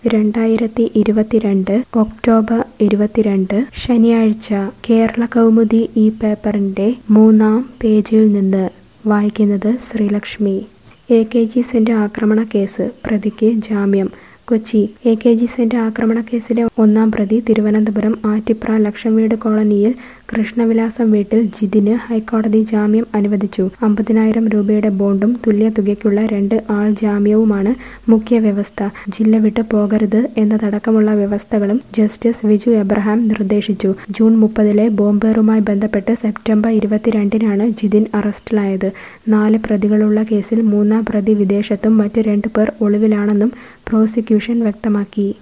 രണ്ടായിരത്തി ഇരുപത്തിരണ്ട് ഒക്ടോബർ ഇരുപത്തിരണ്ട് ശനിയാഴ്ച കേരള കൗമുദി ഈ പേപ്പറിന്റെ മൂന്നാം പേജിൽ നിന്ന് വായിക്കുന്നത് Sreelakshmi A K G centre ആക്രമണ കേസ് പ്രതിക്ക് ജാമ്യം Kochi A K G centre ആക്രമണ കേസിലെ ഒന്നാം പ്രതി തിരുവനന്തപുരം ആറ്റിപ്ര ലക്ഷം വീട് കോളനിയിൽ കൃഷ്ണവിലാസം വീട്ടിൽ ജിതിന് ഹൈക്കോടതി ജാമ്യം അനുവദിച്ചു അമ്പതിനായിരം രൂപയുടെ ബോണ്ടും തുല്യ തുകയ്ക്കുള്ള രണ്ട് ആൾ ജാമ്യവുമാണ് മുഖ്യ വ്യവസ്ഥ ജില്ല വിട്ട് പോകരുത് എന്നതടക്കമുള്ള വ്യവസ്ഥകളും ജസ്റ്റിസ് വിജു എബ്രഹാം നിർദ്ദേശിച്ചു ജൂൺ മുപ്പതിലെ ബോംബേറുമായി ബന്ധപ്പെട്ട് സെപ്റ്റംബർ ഇരുപത്തിരണ്ടിനാണ് ജിതിൻ അറസ്റ്റിലായത് നാല് പ്രതികളുള്ള കേസിൽ മൂന്നാം പ്രതി വിദേശത്തും മറ്റ് രണ്ട് പേർ ഒളിവിലാണെന്നും പ്രോസിക്യൂഷൻ വ്യക്തമാക്കി